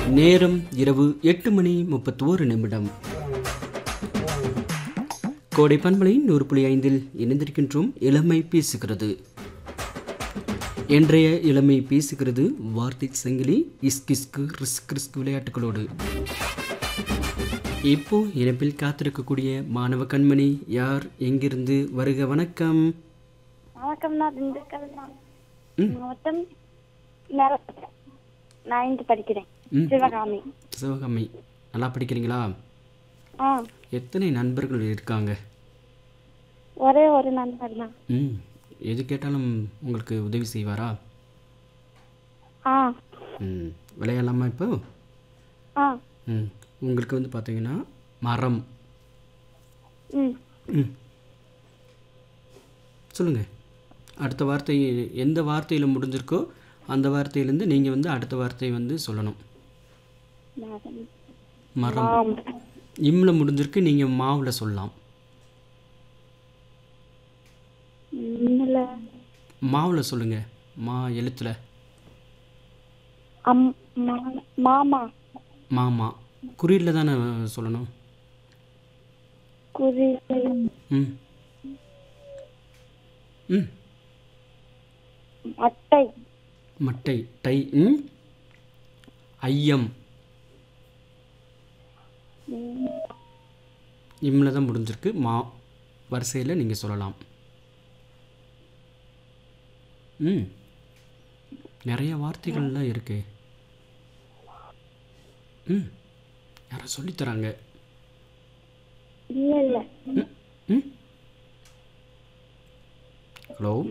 நேரம் இரவு எட்டு மணி முப்பத்தோரு நிமிடம் கோடை பண்பலை நூறு புள்ளி ஐந்தில் இணைந்திருக்கின்றோம் இளமை பேசுகிறது இன்றைய இளமை பேசுகிறது வார்த்தை சங்கிலி இஸ்கிஸ்கு ரிஸ்க் ரிஸ்க் விளையாட்டுகளோடு இப்போ இணைப்பில் காத்திருக்கக்கூடிய மாணவ கண்மணி யார் எங்கிருந்து வருக வணக்கம் வணக்கம் நான் திண்டுக்கல் தான் ம். மாவட்டம் நேரப்பட்டேன் நைன்த் படிக்கிறேன் ம். சிவகாமி சிவகாமி நல்லா படிக்கிறீங்களா ஆ எத்தனை நண்பர்கள் இருக்காங்க ஒரே ஒரு நண்பர் தான் ம் எது கேட்டாலும் உங்களுக்கு உதவி செய்வாரா ஆ ம் விளையாடலாமா இப்போ ஆ ம் உங்களுக்கு வந்து பார்த்தீங்கன்னா மரம் ம் ம் சொல்லுங்கள் அடுத்த வார்த்தை எந்த வார்த்தையில் முடிஞ்சிருக்கோ அந்த வார்த்தையிலேருந்து நீங்கள் வந்து அடுத்த வார்த்தை வந்து சொல்லணும் மரம். மரம் ஆம் இம்ல முடிஞ்சிருக்கு நீங்கள் மாவில் சொல்லலாம் இல்ல மாவில் சொல்லுங்கள் மா எழுத்தில் அம் மா- மாமா மாமா குறியில் தானே சொல்லணும் குறி ம் ம் அட்டை மட்டை டை ம் ஐயம் ம், இம்ல தான் முடிஞ்சிருக்கு மா வரிசையில் நீங்கள் சொல்லலாம் ம் நிறைய வார்த்தைகள்லாம் இருக்கு ம் யாரும் சொல்லித்தராங்க இல்ல இல்ல ம் ஹலோ